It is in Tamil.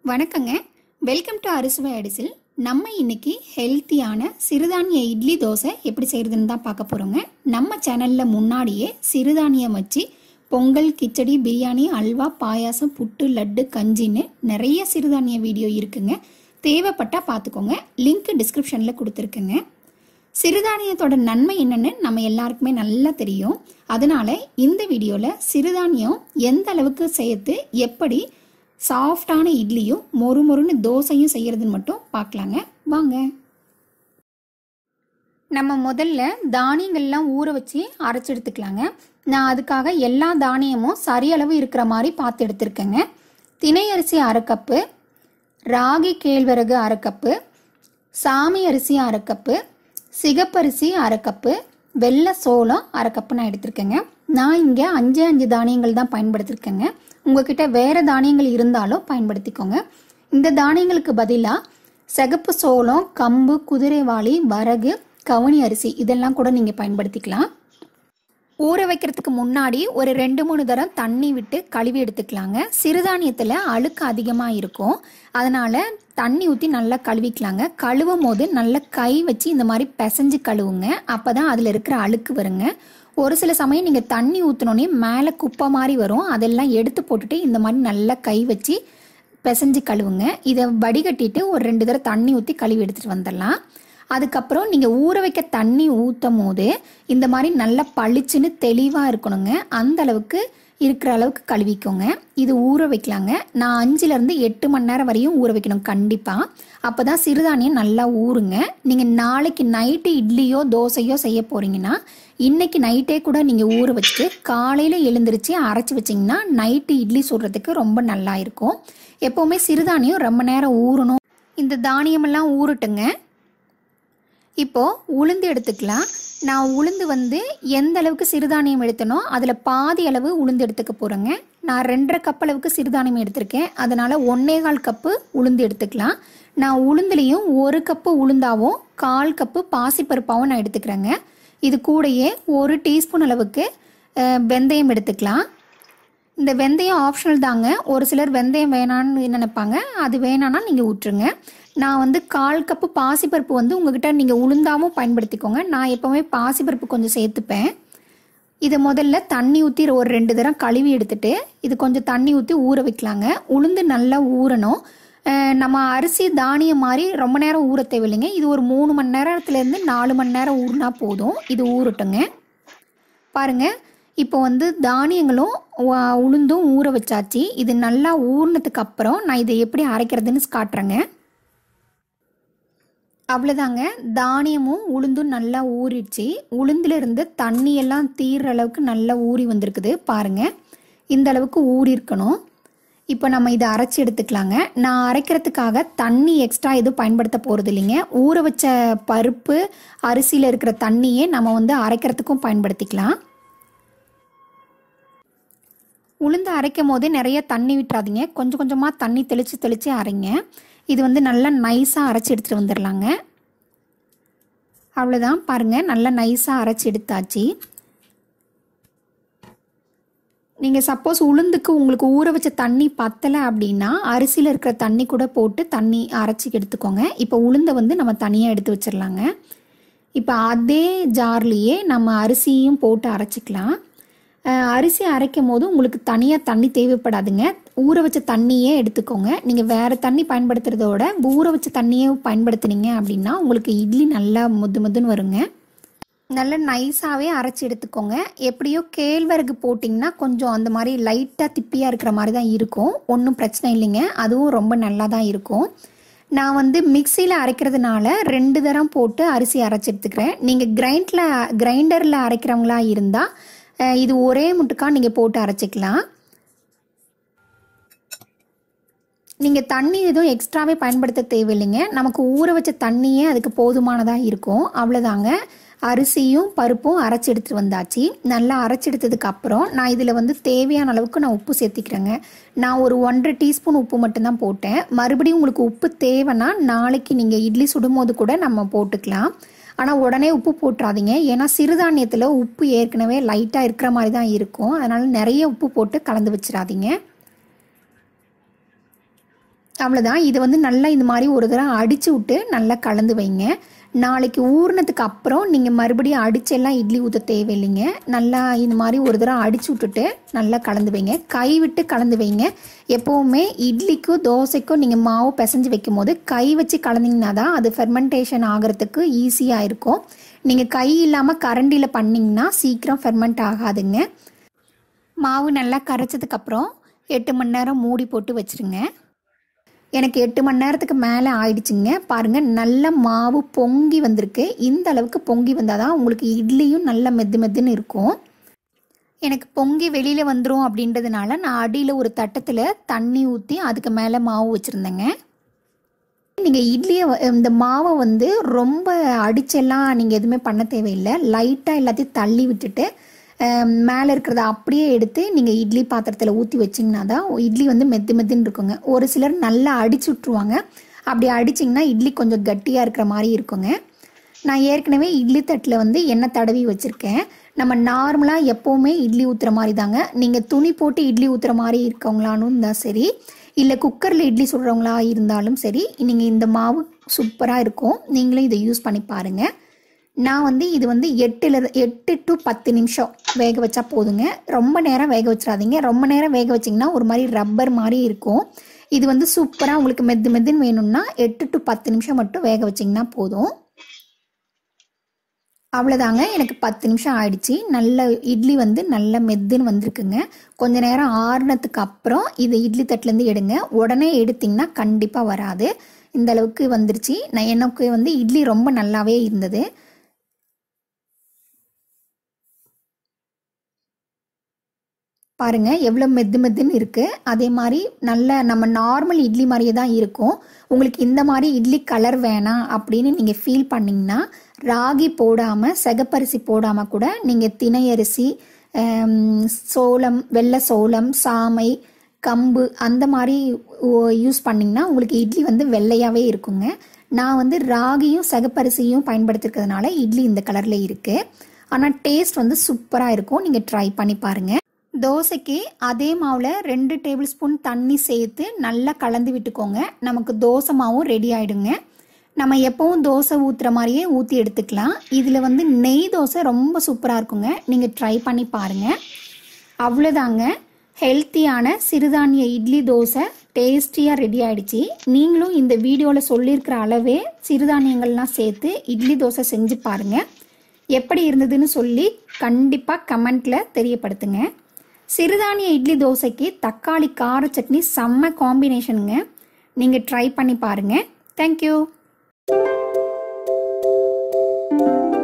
வணக்கங்க வெல்கம் டு அரிசுவை அடிசில் நம்ம இன்னைக்கு ஹெல்த்தியான சிறுதானிய இட்லி தோசை எப்படி செய்யறதுன்னு தான் பார்க்க போறோங்க நம்ம சேனல்ல முன்னாடியே சிறுதானியம் வச்சு பொங்கல் கிச்சடி பிரியாணி அல்வா பாயாசம் புட்டு லட்டு கஞ்சின்னு நிறைய சிறுதானிய வீடியோ இருக்குங்க தேவைப்பட்டா பார்த்துக்கோங்க லிங்க் டிஸ்கிரிப்ஷனில் கொடுத்துருக்குங்க சிறுதானியத்தோட நன்மை என்னன்னு நம்ம எல்லாருக்குமே நல்லா தெரியும் அதனால இந்த வீடியோவில் சிறுதானியம் எந்த அளவுக்கு சேர்த்து எப்படி சாஃப்டான இட்லியும் மொறு மொறுன்னு தோசையும் செய்யறதுன்னு மட்டும் பார்க்கலாங்க வாங்க நம்ம முதல்ல தானியங்கள்லாம் ஊற வச்சு அரைச்சி எடுத்துக்கலாங்க நான் அதுக்காக எல்லா தானியமும் சரியளவு இருக்கிற மாதிரி பார்த்து எடுத்திருக்கேங்க திணை அரிசி அரை கப்பு ராகி கேழ்வரகு அரை கப்பு சாமி அரிசி அரை கப்பு சிகப்பரிசி அரை கப்பு வெள்ளை சோளம் அரை கப்பு நான் எடுத்திருக்கேங்க நான் இங்கே அஞ்சு அஞ்சு தானியங்கள் தான் பயன்படுத்திருக்கேங்க உங்ககிட்ட வேற தானியங்கள் இருந்தாலும் பயன்படுத்திக்கோங்க இந்த தானியங்களுக்கு பதிலாக சிகப்பு சோளம் கம்பு குதிரைவாளி வரகு கவுனி அரிசி இதெல்லாம் கூட நீங்கள் பயன்படுத்திக்கலாம் ஊற வைக்கிறதுக்கு முன்னாடி ஒரு ரெண்டு மூணு தரம் தண்ணி விட்டு கழுவி எடுத்துக்கலாங்க சிறுதானியத்தில் அழுக்கு அதிகமாக இருக்கும் அதனால தண்ணி ஊற்றி நல்லா கழுவிக்கலாங்க கழுவும் போது நல்லா கை வச்சு இந்த மாதிரி பிசைஞ்சு கழுவுங்க அப்போ தான் அதில் இருக்கிற அழுக்கு வருங்க ஒரு சில சமயம் நீங்கள் தண்ணி ஊற்றினோடனே மேலே குப்பை மாதிரி வரும் அதெல்லாம் எடுத்து போட்டுட்டு இந்த மாதிரி நல்லா கை வச்சு பிசைஞ்சு கழுவுங்க இதை வடிகட்டிட்டு ஒரு ரெண்டு தடவை தண்ணி ஊற்றி கழுவி எடுத்துகிட்டு வந்துடலாம் அதுக்கப்புறம் நீங்கள் ஊற வைக்க தண்ணி ஊற்றும் போது இந்த மாதிரி நல்லா பளிச்சுன்னு தெளிவாக இருக்கணுங்க அந்த அளவுக்கு இருக்கிற அளவுக்கு கழுவிக்கோங்க இது ஊற வைக்கலாங்க நான் அஞ்சுலேருந்து எட்டு மணி நேரம் வரையும் ஊற வைக்கணும் கண்டிப்பாக அப்போ தான் சிறுதானியம் நல்லா ஊறுங்க நீங்கள் நாளைக்கு நைட்டு இட்லியோ தோசையோ செய்ய போகிறீங்கன்னா இன்னைக்கு நைட்டே கூட நீங்கள் ஊற வச்சுட்டு காலையில் எழுந்திரிச்சு அரைச்சி வச்சிங்கன்னா நைட்டு இட்லி சுடுறதுக்கு ரொம்ப நல்லா இருக்கும் எப்போவுமே சிறுதானியம் ரொம்ப நேரம் ஊறணும் இந்த தானியமெல்லாம் ஊறட்டுங்க இப்போ உளுந்து எடுத்துக்கலாம் நான் உளுந்து வந்து எந்த அளவுக்கு சிறுதானியம் எடுத்தனோ அதில் பாதி அளவு உளுந்து எடுத்துக்க போகிறேங்க நான் ரெண்டரை கப் அளவுக்கு சிறுதானியம் எடுத்திருக்கேன் அதனால் ஒன்னே கால் கப்பு உளுந்து எடுத்துக்கலாம் நான் உளுந்துலேயும் ஒரு கப்பு உளுந்தாவும் கால் கப்பு பாசிப்பருப்பாவும் நான் எடுத்துக்கிறேங்க இது கூடயே ஒரு டீஸ்பூன் அளவுக்கு அஹ், வெந்தயம் எடுத்துக்கலாம் இந்த வெந்தயம் ஆப்ஷனல் தாங்க ஒரு சிலர் வெந்தயம் வேணான்னு நினைப்பாங்க அது வேணான்னா நீங்கள் விட்டுருங்க நான் வந்து கால் கப்பு பாசிப்பருப்பு வந்து உங்ககிட்ட நீங்கள் உளுந்தாவும் பயன்படுத்திக்கோங்க நான் எப்போவுமே பாசிப்பருப்பு கொஞ்சம் சேர்த்துப்பேன் இதை முதல்ல தண்ணி ஊற்றி ஒரு ரெண்டு தரம் கழுவி எடுத்துட்டு இது கொஞ்சம் தண்ணி ஊற்றி ஊற வைக்கலாங்க உளுந்து நல்லா ஊறணும் அஹ் நம்ம அரிசி தானியம் மாதிரி ரொம்ப நேரம் ஊற தேவையில்லைங்க இது ஒரு மூணு மணி நேரத்துலேருந்து நாலு மணி நேரம் ஊறினா போதும் இது ஊறட்டுங்க பாருங்க இப்போ வந்து தானியங்களும் உ- உளுந்தும் ஊற வச்சாச்சு இது நல்லா ஊறினதுக்கு அப்புறம் நான் இதை எப்படி அரைக்கிறதுன்னு காட்டுறேங்க அவ்வளோதாங்க தானியமும் உளுந்தும் நல்லா ஊறிடுச்சு உளுந்துல இருந்து தண்ணி எல்லாம் தீர்ற அளவுக்கு நல்லா ஊறி வந்திருக்குது பாருங்க இந்த அளவுக்கு ஊறி இருக்கணும் இப்போ நம்ம இதை அரைச்சி எடுத்துக்கலாங்க நான் அரைக்கிறதுக்காக தண்ணி எக்ஸ்ட்ரா எதுவும் பயன்படுத்த போகிறது இல்லைங்க ஊற வச்ச பருப்பு அரிசியில் இருக்கிற தண்ணியே நம்ம வந்து அரைக்கிறதுக்கும் பயன்படுத்திக்கலாம் உளுந்து அரைக்கும் போது நிறைய தண்ணி விட்டுறாதீங்க கொஞ்சம் கொஞ்சமாக தண்ணி தெளித்து தெளித்து அரைங்க இது வந்து நல்லா நைஸாக அரைச்சி எடுத்துகிட்டு வந்துடலாங்க அவ்வளோதான் பாருங்கள் நல்லா நைஸாக அரைச்சி எடுத்தாச்சு நீங்கள் சப்போஸ் உளுந்துக்கு உங்களுக்கு ஊற வச்ச தண்ணி பத்தலை அப்படின்னா அரிசியில் இருக்கிற தண்ணி கூட போட்டு தண்ணி அரைச்சி எடுத்துக்கோங்க இப்போ உளுந்தை வந்து நம்ம தனியாக எடுத்து வச்சிடலாங்க இப்போ அதே ஜார்லேயே நம்ம அரிசியும் போட்டு அரைச்சிக்கலாம் அஹ் அரிசி அரைக்கும் போது உங்களுக்கு தனியாக தண்ணி தேவைப்படாதுங்க ஊற வச்ச தண்ணியே எடுத்துக்கோங்க நீங்கள் வேறு தண்ணி பயன்படுத்துறதோட ஊற வச்ச தண்ணியே பயன்படுத்துனீங்க அப்படின்னா உங்களுக்கு இட்லி நல்லா முது முதுன்னு வருங்க நல்ல நைஸாகவே அரைச்சி எடுத்துக்கோங்க எப்படியோ கேழ்வரகு போட்டிங்கன்னா கொஞ்சம் அந்த மாதிரி லைட்டாக திப்பியாக இருக்கிற மாதிரி தான் இருக்கும் ஒன்றும் பிரச்சனை இல்லைங்க அதுவும் ரொம்ப நல்லா தான் இருக்கும் நான் வந்து மிக்சியில் அரைக்கிறதுனால ரெண்டு தரம் போட்டு அரிசி அரைச்சி எடுத்துக்கிறேன் நீங்கள் கிரைண்டில் கிரைண்டரில் அரைக்கிறவங்களா இருந்தால் அஹ், இது ஒரே முட்டுக்கா நீங்கள் போட்டு அரைச்சிக்கலாம் நீங்கள் தண்ணி எதுவும் எக்ஸ்ட்ராவே பயன்படுத்த தேவையில்லைங்க நமக்கு ஊற வச்ச தண்ணியே அதுக்கு போதுமானதாக இருக்கும் அவ்வளோதாங்க அரிசியும் பருப்பும் அரைச்சி எடுத்துட்டு வந்தாச்சு நல்லா அரைச்சி எடுத்ததுக்கு அப்புறம் நான் இதில் வந்து தேவையான அளவுக்கு நான் உப்பு சேர்த்திக்கிறேங்க நான் ஒரு ஒன்றரை டீஸ்பூன் உப்பு மட்டும்தான் போட்டேன் மறுபடியும் உங்களுக்கு உப்பு தேவைன்னா நாளைக்கு நீங்கள் இட்லி சுடும்போது கூட நம்ம போட்டுக்கலாம் ஆனால் உடனே உப்பு போட்டுறாதீங்க ஏன்னா சிறுதானியத்தில் உப்பு ஏற்கனவே லைட்டாக இருக்கிற மாதிரி தான் இருக்கும் அதனால் நிறைய உப்பு போட்டு கலந்து வச்சிடாதீங்க அவ்வளோதான் இது வந்து நல்லா இந்த மாதிரி ஒரு தடவை அடிச்சு விட்டு நல்லா கலந்து வைங்க நாளைக்கு ஊறினதுக்கு அப்புறம் நீங்கள் மறுபடியும் அடிச்செல்லாம் இட்லி ஊற்ற தேவையில்லைங்க நல்லா இந்த மாதிரி ஒரு தடவை அடிச்சு விட்டுட்டு நல்லா கலந்து வைங்க கை விட்டு கலந்து வைங்க எப்போவுமே இட்லிக்கும் தோசைக்கும் நீங்கள் மாவு பிசைஞ்சு வைக்கும் போது கை வச்சு கலந்தீங்கன்னா தான் அது ஃபெர்மெண்டேஷன் ஆகிறதுக்கு ஈஸியாக இருக்கும் நீங்கள் கை இல்லாமல் கரண்டியில் பண்ணிங்கன்னா சீக்கிரம் ஃபெர்மெண்ட் ஆகாதுங்க மாவு நல்லா கரைச்சதுக்கப்புறம் எட்டு மணி நேரம் மூடி போட்டு வச்சுருங்க எனக்கு எட்டு மணி நேரத்துக்கு மேலே ஆயிடுச்சுங்க பாருங்கள் நல்ல மாவு பொங்கி வந்திருக்கு இந்த அளவுக்கு பொங்கி வந்தால் தான் உங்களுக்கு இட்லியும் நல்ல மெத்து மெத்துன்னு இருக்கும் எனக்கு பொங்கி வெளியில் வந்துடும் அப்படின்றதுனால நான் அடியில் ஒரு தட்டத்தில் தண்ணி ஊற்றி அதுக்கு மேலே மாவு வச்சுருந்தேங்க நீங்கள் இட்லியை வ- இந்த மாவை வந்து ரொம்ப அடிச்செல்லாம் நீங்கள் எதுவுமே பண்ண தேவையில்லை லைட்டாக எல்லாத்தையும் தள்ளி விட்டுட்டு மேலே இருக்கிறத அப்படியே எடுத்து நீங்கள் இட்லி பாத்திரத்தில் ஊற்றி வச்சிங்கன்னா தான் இட்லி வந்து மெத்து மெத்துன்னு இருக்குங்க ஒரு சிலர் நல்லா அடிச்சு விட்ருவாங்க அப்படி அடிச்சிங்கன்னா இட்லி கொஞ்சம் கட்டியாக இருக்கிற மாதிரி இருக்குங்க நான் ஏற்கனவே இட்லி தட்டில் வந்து எண்ணெய் தடவி வச்சுருக்கேன் நம்ம நார்மலாக எப்போவுமே இட்லி ஊற்றுற மாதிரி தாங்க நீங்கள் துணி போட்டு இட்லி ஊற்றுற மாதிரி இருக்கவங்களானும் இருந்தால் சரி இல்லை குக்கரில் இட்லி சுடுறவங்களா இருந்தாலும் சரி நீங்கள் இந்த மாவு சூப்பராக இருக்கும் நீங்களும் இதை யூஸ் பண்ணி பாருங்கள் நான் வந்து இது வந்து எட்டுல எட்டு டு பத்து நிமிஷம் வேக வச்சா போதுங்க ரொம்ப நேரம் வேக வச்சிடாதீங்க ரொம்ப நேரம் வேக வச்சிங்கன்னா ஒரு மாதிரி ரப்பர் மாதிரி இருக்கும் இது வந்து சூப்பராக உங்களுக்கு மெத்து மெத்துன்னு வேணும்னா எட்டு டு பத்து நிமிஷம் மட்டும் வேக வச்சிங்கன்னா போதும் அவ்வளோதாங்க எனக்கு பத்து நிமிஷம் ஆயிடுச்சு நல்ல இட்லி வந்து நல்ல மெத்துன்னு வந்திருக்குங்க கொஞ்ச நேரம் ஆறுனதுக்கு அப்புறம் இது இட்லி தட்டுலேருந்து எடுங்க உடனே எடுத்திங்கன்னா கண்டிப்பாக வராது இந்த அளவுக்கு வந்துருச்சு நான் எனக்கு வந்து இட்லி ரொம்ப நல்லாவே இருந்தது பாருங்க எவ்வளோ மெத்து மெத்துன்னு இருக்கு அதே மாதிரி நல்ல நம்ம நார்மல் இட்லி மாதிரியே தான் இருக்கும் உங்களுக்கு இந்த மாதிரி இட்லி கலர் வேணாம் அப்படின்னு நீங்கள் ஃபீல் பண்ணீங்கன்னா ராகி போடாமல் செகப்பரிசி போடாமல் கூட நீங்கள் திணை அரிசி ஆம், சோளம் வெள்ளை சோளம் சாமை கம்பு அந்த மாதிரி யூஸ் பண்ணிங்கன்னா உங்களுக்கு இட்லி வந்து வெள்ளையாகவே இருக்குங்க நான் வந்து ராகியும் சகப்பரிசியும் பயன்படுத்திருக்கிறதுனால இட்லி இந்த கலரில் இருக்குது ஆனால் டேஸ்ட் வந்து சூப்பராக இருக்கும் நீங்கள் ட்ரை பண்ணி பாருங்கள் தோசைக்கு அதே மாவில் ரெண்டு டேபிள் ஸ்பூன் தண்ணி சேர்த்து நல்லா கலந்து விட்டுக்கோங்க நமக்கு தோசை மாவும் ரெடி ஆயிடுங்க நம்ம எப்பவும் தோசை ஊற்றுற மாதிரியே ஊற்றி எடுத்துக்கலாம் இதில் வந்து நெய் தோசை ரொம்ப சூப்பராக இருக்குங்க நீங்கள் ட்ரை பண்ணி பாருங்கள் அவ்வளோதாங்க ஹெல்த்தியான சிறுதானிய இட்லி தோசை டேஸ்டியாக ரெடி ஆயிடுச்சு நீங்களும் இந்த வீடியோவில் சொல்லியிருக்கிற அளவே சிறுதானியங்கள்லாம் சேர்த்து இட்லி தோசை செஞ்சு பாருங்கள் எப்படி இருந்ததுன்னு சொல்லி கண்டிப்பாக கமெண்ட்டில் தெரியப்படுத்துங்க சிறுதானிய இட்லி தோசைக்கு தக்காளி கார சட்னி செம்ம காம்பினேஷனுங்க நீங்கள் ட்ரை பண்ணி பாருங்கள் தேங்க்யூ